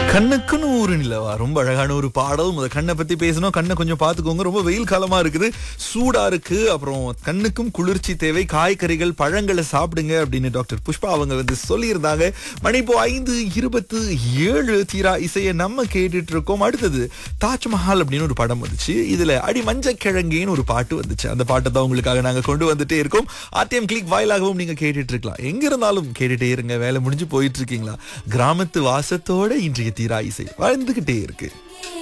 கண்ணுக்குன்னு ஊரு நிலவா ரொம்ப அழகான ஒரு பாடல் முத கண்ணை பத்தி பேசணும் கண்ணை கொஞ்சம் பாத்துக்கோங்க ரொம்ப வெயில் காலமா இருக்குது சூடா இருக்கு அப்புறம் கண்ணுக்கும் குளிர்ச்சி தேவை காய்கறிகள் பழங்களை சாப்பிடுங்க அப்படின்னு டாக்டர் புஷ்பா அவங்க வந்து சொல்லியிருந்தாங்க மணி இப்போ ஐந்து இருபத்து ஏழு தீரா இசையை நம்ம கேட்டுட்டு இருக்கோம் அடுத்தது தாஜ்மஹால் அப்படின்னு ஒரு படம் வந்துச்சு இதுல அடி மஞ்ச கிழங்கேன்னு ஒரு பாட்டு வந்துச்சு அந்த பாட்டை தான் உங்களுக்காக நாங்க கொண்டு வந்துட்டே இருக்கோம் ஆர்டிஎம் கிளிக் வாயிலாகவும் நீங்க கேட்டுட்டு இருக்கலாம் எங்க இருந்தாலும் கேட்டுட்டே இருங்க வேலை முடிஞ்சு போயிட்டு இருக்கீங்களா கிராமத்து வாசத்தோட இன்றைய தீரா இசை வாழ்ந்துகிட்டே இருக்கு